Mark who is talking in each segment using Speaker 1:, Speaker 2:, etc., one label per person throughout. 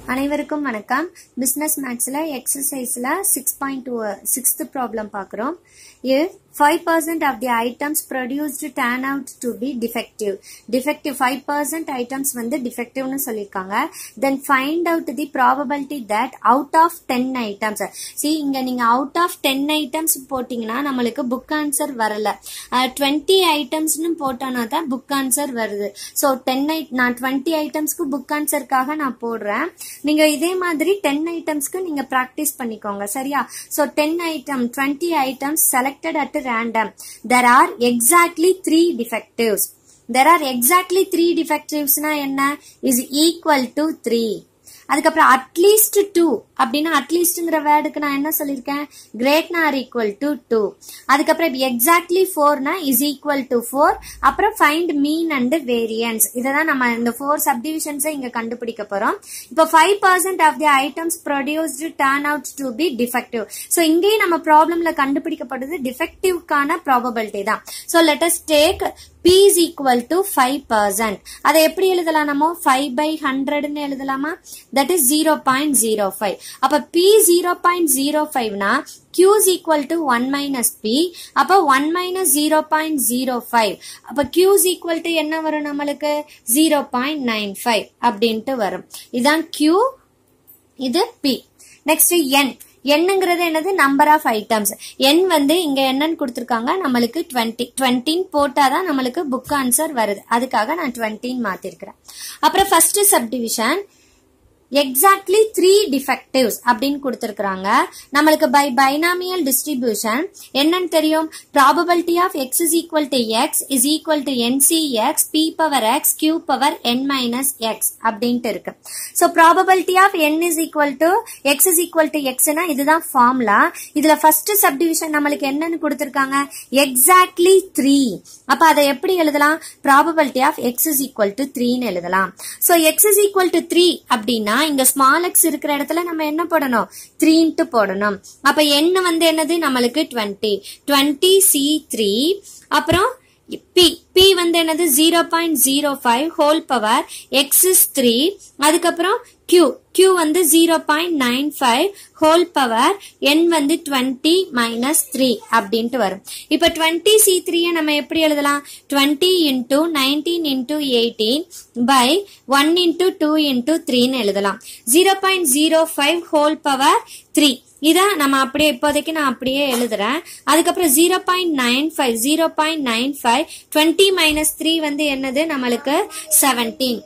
Speaker 1: அனைவருக்கும் வணக்கம் பிஸ்னஸ் மேக்ஸில் எக்ஸசைஸில் six point two sixth problem பார்க்குறோம் if five percent of the items produced turn out to be defective defective five percent items வந்து டிஃபெக்டிவ்னு சொல்லியிருக்காங்க then find out the probability that out of ten items see இங்கே நீங்கள் out of ten items போட்டிங்கன்னா நம்மளுக்கு book answer வரல twenty ஐட்டம்ஸ்னு போட்டோன்னா தான் புக் ஆன்சர் வருது ஸோ டென் ஐ நான் டுவெண்ட்டி ஐட்டம்ஸ்க்கு புக் ஆன்சருக்காக நான் போடுறேன் நீங்க இதே மாதிரி டென் ஐட்டம்ஸ்க்கு நீங்க ப்ராக்டிஸ் பண்ணிக்கோங்க சரியா so ten item twenty items selected at random there are exactly three defectives there are exactly three டிஃபெக்டிவ்ஸ்னா என்ன இஸ் ஈக்குவல் டு த்ரீ அதுக்கப்புறம் அட்லீஸ்ட் டூ அப்படின்னா அட்லீஸ்ட்ங்கிற வேர்டுக்கு நான் என்ன சொல்லியிருக்கேன் கிரேட்னா ஆர் ஈக்குவல் டு டூ அதுக்கப்புறம் எக்ஸாக்ட்லி ஃபோர்னா இஸ் ஈக்குவல் டு ஃபோர் அப்புறம் ஃபைண்ட் மீன் அண்ட் வேரியன்ஸ் இதை தான் நம்ம இந்த ஃபோர் சப்டிவிஷன்ஸை இங்கே கண்டுபிடிக்க போகிறோம் இப்போ five percent of the items produced turn out to be defective so இங்கேயும் நம்ம ப்ராப்ளம்ல கண்டுபிடிக்கப்படுது டிஃபெக்டிவ்க்கான ப்ராபபிலிட்டி தான் so let us take p is equal to five percent அதை எப்படி எழுதலாம் நம்ம ஃபைவ் பை ஹண்ட்ரட்னு எழுதலாமா that is zero point zero five அப்ப பி ஜீரோ பாயிண்ட் ஜீரோ ஃபைவ்னா q is equal to one minus p அப்போ one minus zero point zero five அப்போ கியூ இஸ் ஈக்குவல் டு என்ன வரும் நம்மளுக்கு ஜீரோ பாயிண்ட் நைன் ஃபைவ் அப்படின்ட்டு வரும் இதுதான் கியூ இது பி நெக்ஸ்ட் என் என்னங்கிறது என்னது நம்பர் ஆஃப் ஐட்டம்ஸ் என் வந்து இங்க என்னன்னு கொடுத்துருக்காங்க நம்மளுக்கு டுவெண்ட்டி டுவெண்ட்டின் போட்டாதான் நம்மளுக்கு புக் ஆன்சர் வருது அதுக்காக நான் டுவெண்ட்டின் மாத்திருக்கிறேன் அப்புறம் first subdivision exactly three defectives அப்படின்னு கொடுத்துருக்காங்க நம்மளுக்கு பை பைனாமியல் டிஸ்ட்ரிபியூஷன் என்னன்னு தெரியும் probability of x is equal to x is equal to nC x p power x q power n minus x அப்படின்ட்டு இருக்கு so probability of n is equal to x is equal to எக்ஸ்னா இதுதான் formula இதுல first subdivision நம்மளுக்கு என்னன்னு கொடுத்துருக்காங்க exactly three அப்ப அதை எப்படி எழுதலாம் probability of x is equal to த்ரீன்னு எழுதலாம் so x is equal to three அப்படின்னா இங்க ஸ்மால் எக்ஸ் இருக்கிற இடத்துல நம்ம என்ன போடணும் த்ரீன்ட்டு போடணும் அப்ப என்ன வந்து என்னது நம்மளுக்கு டுவெண்ட்டி டுவெண்ட்டி சி த்ரீ அப்புறம் பி பி வந்து என்னது zero point zero five whole power x is three அதுக்கப்புறம் கியூ கியூ வந்து zero point nine five whole power n வந்து டுவெண்ட்டி மைனஸ் த்ரீ அப்படின்ட்டு வரும் இப்போ டுவெண்ட்டி சி த்ரீயை நம்ம எப்படி எழுதலாம் twenty into nineteen into eighteen by one into two into த்ரீன்னு எழுதலாம் zero point zero five whole power three இதை நம்ம அப்படியே இப்போதைக்கு நான் அப்படியே எழுதுறேன் அதுக்கப்புறம் zero point nine five zero point nine five twenty minus three வந்து என்னது நம்மளுக்கு seventeen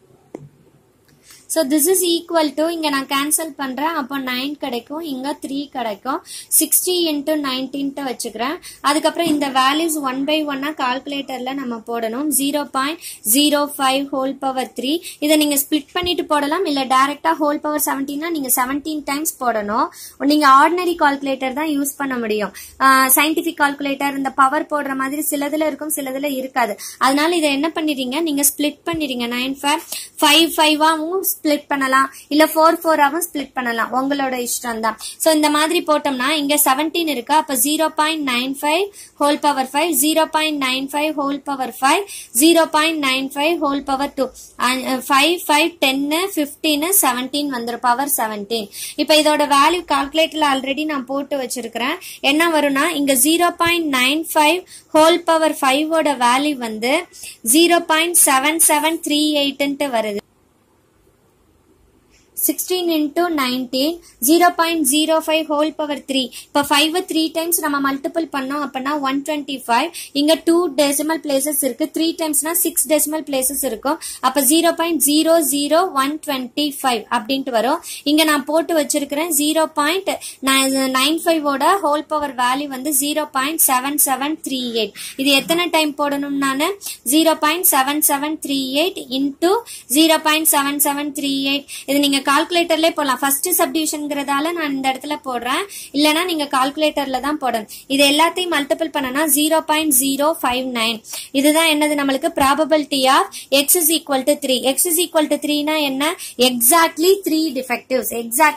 Speaker 1: so this is equal to இங்கே நான் கேன்சல் பண்ணுறேன் அப்போ நைன் கிடைக்கும் இங்கே த்ரீ கிடைக்கும் சிக்ஸ்டி இன்ட்டு நைன்டீன்ட்டு வச்சுக்கிறேன் அதுக்கப்புறம் இந்த வேல்யூஸ் ஒன் பை ஒன்னாக கால்குலேட்டரில் நம்ம போடணும் zero point zero five whole power three இதை நீங்கள் ஸ்பிளிட் பண்ணிட்டு போடலாம் இல்லை டேரெக்டாக ஹோல் பவர் செவன்டீன்னா நீங்கள் செவன்டீன் டைம்ஸ் போடணும் நீங்கள் ஆர்டினரி கால்குலேட்டர் தான் யூஸ் பண்ண முடியும் சயின்டிஃபிக் கால்குலேட்டர் இந்த பவர் போடுற மாதிரி சிலதில் இருக்கும் சிலதில் இருக்காது அதனால இதை என்ன பண்ணிடுறீங்க நீங்கள் ஸ்பிளிட் பண்ணிடுறீங்க நைன் ஃபைவ் ஃபைவ் ஃபைவாகவும் ஸ்பிளிட் பண்ணலாம் இல்ல ஃபோர் ஃபோராவும் ஸ்பிளிட் பண்ணலாம் உங்களோட இஷ்டம் தான் ஸோ இந்த மாதிரி போட்டோம்னா இங்க செவன்டீன் இருக்கு அப்ப zero point nine five whole power five zero point nine five whole power five zero point nine five whole power two five five டென்னு ஃபிஃப்டீனு செவன்டீன் வந்துடும் பவர் செவன்டீன் இப்போ இதோட வேல்யூ கால்குலேட்டர்ல ஆல்ரெடி நான் போட்டு வச்சிருக்கிறேன் என்ன வரும்னா இங்க zero point nine five whole power ஃபைவோட வேல்யூ வந்து zero point seven seven three எயிட்ன்ட்டு வருது sixteen into nineteen zero point zero five whole power three இப்போ ஃபைவ் த்ரீ டைம்ஸ் நம்ம மல்டிபிள் பண்ணோம் அப்படின்னா ஒன் டுவெண்ட்டி ஃபைவ் இங்கே டூ டெசிமல் பிளேசஸ் இருக்கு த்ரீ டைம்ஸ்னா சிக்ஸ் டெசிமல் பிளேசஸ் இருக்கும் அப்போ zero point zero zero one twenty five அப்படின்ட்டு வரும் இங்கே நான் போட்டு வச்சிருக்கிறேன் zero point nine ஃபைவோட whole power value வந்து zero point seven seven three eight இது எத்தனை டைம் போடணும் நான் zero point seven seven three eight into zero point seven seven three eight இது நீங்க கால்குலேட்டர்லேயே போடலாம் ஃபர்ஸ்ட் சப்டிவிஷன்ங்கிறதால நான் இந்த இடத்துல போடுறேன் இல்லைனா நீங்க கால்குலேட்டர்ல தான் போடணும் இது எல்லாத்தையும் மல்டிபிள் பண்ணனா zero point zero five nine இதுதான் என்னது நம்மளுக்கு probability of x is equal to three x is equal to த்ரீனா என்ன exactly three defectives exactly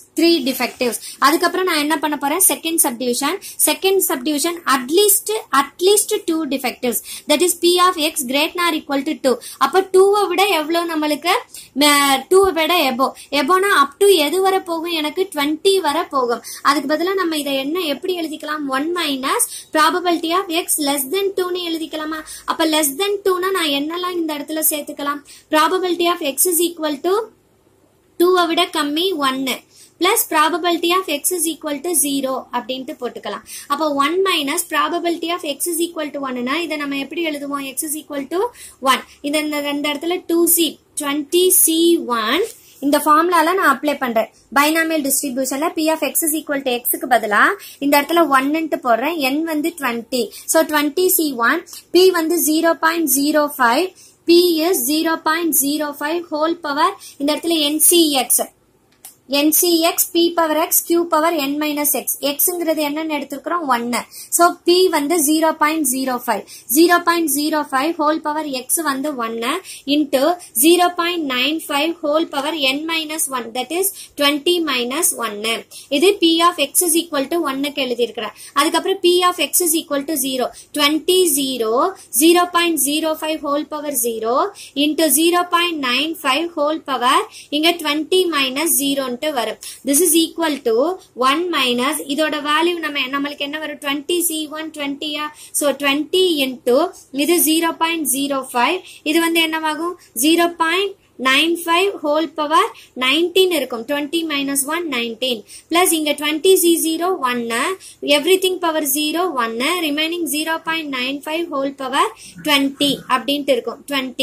Speaker 1: three defectives அதுக்கப்புறம் நான் என்ன பண்ண போறேன் second subdivision second subdivision at least at least two defectives that is p of x greater nor equal to two அப்போ டூவை விட எவ்வளோ நம்மளுக்கு டூவை விட எபோ எபோனா அப் டு எது வரை போகும் எனக்கு டுவெண்ட்டி வரை போகும் அதுக்கு பதிலாக நம்ம இதை என்ன எப்படி எழுதிக்கலாம் one minus probability of x less than டூன்னு எழுதிக்கலாமா அப்போ லெஸ் தென் டூனா நான் என்னெல்லாம் இந்த இடத்துல சேர்த்துக்கலாம் probability of x is equal to டூவை விட கம்மி ஒன்னு plus probability of x is equal to zero அப்படின்ட்டு போட்டுக்கலாம் அப்போ one minus probability of x is equal to ஒன்னுனா இதை நம்ம எப்படி எழுதுவோம் x is equal to one இந்த இந்த ரெண்டு இடத்துல two C twenty C one இந்த ஃபார்முலால நான் அப்ளை பண்றேன் பைனாமியல் டிஸ்ட்ரிபியூஷன்ல p of x is equal to எக்ஸுக்கு பதிலா இந்த இடத்துல ஒன்னுட்டு போடுறேன் என் வந்து twenty so twenty C one p வந்து zero point zero five p is zero point zero five whole power இந்த இடத்துல nCx nCx p power x q power n minus x எக்ஸ்ங்கிறது என்னன்னு எடுத்திருக்கிறோம் ஒன்னு ஸோ பி வந்து zero point zero five zero point zero five whole power x வந்து ஒன்னு into zero point nine five whole power n minus one that is twenty minus ஒன்னு இது B of x is equal to ஒன்னுக்கு எழுதியிருக்கிறேன் அதுக்கப்புறம் p of x is equal to zero twenty zero zero point zero five whole power zero into zero point nine five whole power இங்க twenty minus ஜீரோன்ட்டு வரும் this is equal to one minus இதோட value நம்ம நம்மளுக்கு என்ன வரும் twenty C one டுவெண்ட்டியா so twenty into இது ஜீரோ பாயிண்ட் ஜீரோ ஃபைவ் இது வந்து என்னவாகும் zero point nine five whole power nineteen இருக்கும் twenty minus one nineteen plus இங்க டுவெண்ட்டி சி ஜீரோ ஒன்னு எவ்ரி திங் பவர் ஜீரோ ஒன்னு remaining zero point nine five whole power twenty அப்படின்ட்டு இருக்கும் twenty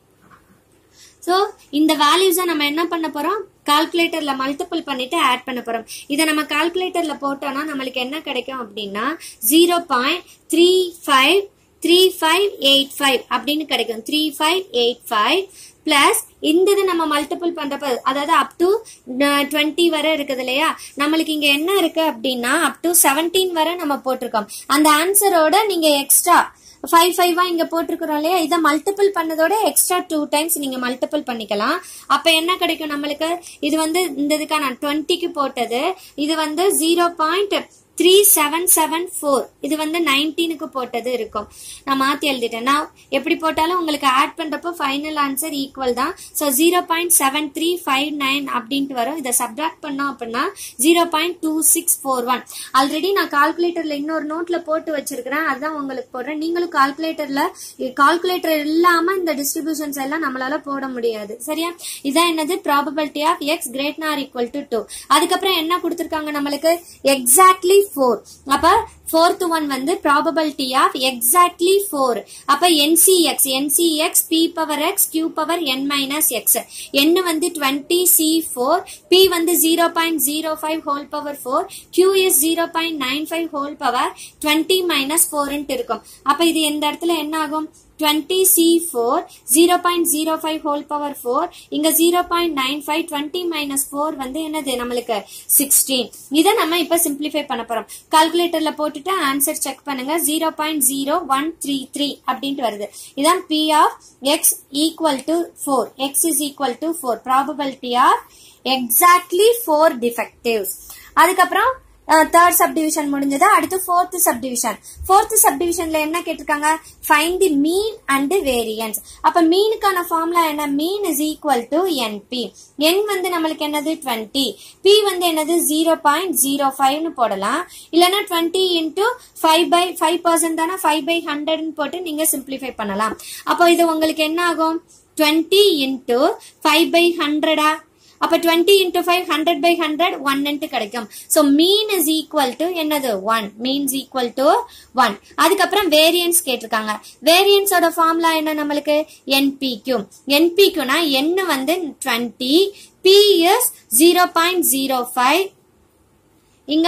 Speaker 1: so இந்த வேல்யூஸை நம்ம என்ன பண்ண போறோம் கால்குலேட்டர்ல மல்டிபிள் பண்ணிட்டு ஆட் பண்ண போறோம் இதை நம்ம கால்குலேட்டர்ல போட்டோம்னா நம்மளுக்கு என்ன கிடைக்கும் அப்படின்னா zero point three five three five eight five அப்படின்னு கிடைக்கும் three five eight five plus இந்த இது நம்ம மல்டிபிள் பண்றப்ப அதாவது அப் டு டுவெண்ட்டி வரை இருக்குது இல்லையா நம்மளுக்கு இங்க என்ன இருக்கு அப்படின்னா அப் டு செவன்டீன் வரை நம்ம போட்டிருக்கோம் அந்த ஆன்சரோட நீங்க எக்ஸ்ட்ரா ஃபைவ் ஃபைவா இங்க போட்டிருக்கிறோம் இல்லையா இதை மல்டிபிள் பண்ணதோட எக்ஸ்ட்ரா டூ டைம்ஸ் நீங்க மல்டிபிள் பண்ணிக்கலாம் அப்ப என்ன கிடைக்கும் நம்மளுக்கு இது வந்து இந்த இதுக்கான டுவெண்ட்டிக்கு போட்டது இது வந்து zero point three seven seven four இது வந்து நைன்டீனுக்கு போட்டது இருக்கும் நான் மாத்தி எழுதிட்டேன் நான் எப்படி போட்டாலும் உங்களுக்கு ஆட் பண்றப்போ ஃபைனல் ஆன்சர் ஈக்குவல் தான் so zero point seven three five nine அப்படின்ட்டு வரும் இதை சப்ராக்ட் பண்ணோம் அப்படின்னா zero point two six four one already நான் கால்குலேட்டர்ல இன்னொரு நோட்ல போட்டு வச்சிருக்கிறேன் அதான் உங்களுக்கு போடுறேன் நீங்களும் கால்குலேட்டர்ல கால்குலேட்டர் இல்லாம இந்த டிஸ்ட்ரிபியூஷன்ஸ் எல்லாம் நம்மளால போட முடியாது சரியா இதான் என்னது probability of x greater nor equal to two அதுக்கப்புறம் என்ன கொடுத்துருக்காங்க நம்மளுக்கு எக்ஸாக்ட்லி ஃபோர் அப்ப ஃபோர்த் ஒன் வந்து ப்ராபபிலிட்டி ஆஃப் எக்ஸாக்ட்லி ஃபோர் அப்ப nCx nCx p power x q power n minus x n வந்து டுவெண்ட்டி சி ஃபோர் பி வந்து zero point zero five whole power four q is zero point nine five whole power twenty minus ஃபோர்ன்ட்டு இருக்கும் அப்ப இது இந்த இடத்துல என்ன ஆகும் twenty C four zero point zero five whole power four இங்க zero point nine five twenty minus four வந்து என்னது நம்மளுக்கு சிக்ஸ்டீன் இதை நம்ம இப்ப சிம்பிளிஃபை பண்ண போறோம் கால்குலேட்டர்ல போட்டுட்டு ஆன்சர் செக் பண்ணுங்க zero point zero one three three அப்படின்ட்டு வருது இதான் p of x equal to four x is equal to four probability of exactly four defectives அதுக்கப்புறம் தேர்ட் சப்டிவிஷன் முடிஞ்சது அடுத்து ஃபோர்த் சப்டிவிஷன் ஃபோர்த் சப்டிவிஷன்ல என்ன கேட்டிருக்காங்க find the mean and variance அப்ப மீனுக்கான ஃபார்முலா என்ன mean is equal to np n வந்து நம்மளுக்கு என்னது டுவெண்ட்டி பி வந்து என்னது ஜீரோ பாயிண்ட் ஜீரோ ஃபைவ்னு போடலாம் இல்லைன்னா twenty into five by five percent தானே ஃபைவ் பை ஹண்ட்ரட்னு போட்டு நீங்க சிம்பிளிஃபை பண்ணலாம் அப்போ இது உங்களுக்கு என்ன ஆகும் டுவெண்ட்டி இன்டூ ஃபைவ் பை ஹண்ட்ரடா அப்ப twenty into five hundred by hundred ஒன்னுட்டு கிடைக்கும் so mean is equal to என்னது one means equal to one அதுக்கப்புறம் வேரியன்ஸ் கேட்டிருக்காங்க வேரியன்ஸோட ஃபார்முலா என்ன நம்மளுக்கு என்பிக்யூ என்பிக்யூனா என்ன வந்து twenty p is zero point zero five இங்க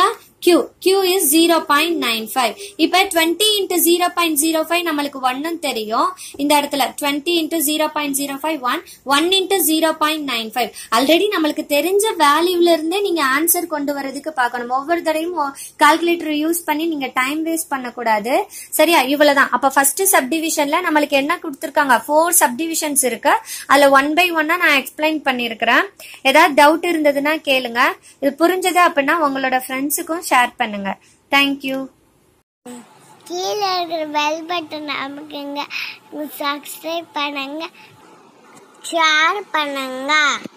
Speaker 1: Q Q is 0.95 இப்போ 20 into 0.05 நம்மளுக்கு ஒன்னும் தெரியும் இந்த இடத்துல 20 into 0.05 1 1 into 0.95 ஆல்ரெடி நம்மளுக்கு தெரிஞ்ச வேல்யூல இருந்தே நீங்க ஆன்சர் கொண்டு வரதுக்கு பார்க்கணும் ஒவ்வொரு தடையும் கால்குலேட்டர் யூஸ் பண்ணி நீங்க டைம் வேஸ்ட் பண்ணக்கூடாது சரியா இவ்வளவுதான் அப்ப ஃபர்ஸ்ட் சப்டிவிஷன்ல நம்மளுக்கு என்ன கொடுத்துருக்காங்க ஃபோர் சப்டிவிஷன்ஸ் இருக்கு அதுல ஒன் பை ஒன்னா நான் எக்ஸ்பிளைன் பண்ணிருக்கிறேன் ஏதாவது டவுட் இருந்ததுன்னா கேளுங்க இது புரிஞ்சது அப்படின்னா உங்களோட ஃப்ரெண்ட்ஸுக்கும் ஷேர் பண்ணுங்க தேங்க்யூ
Speaker 2: கீழே இருக்கிற பெல் பட்டன் அமுக்குங்க சப்ஸ்கிரைப் பண்ணுங்க ஷேர் பண்ணுங்க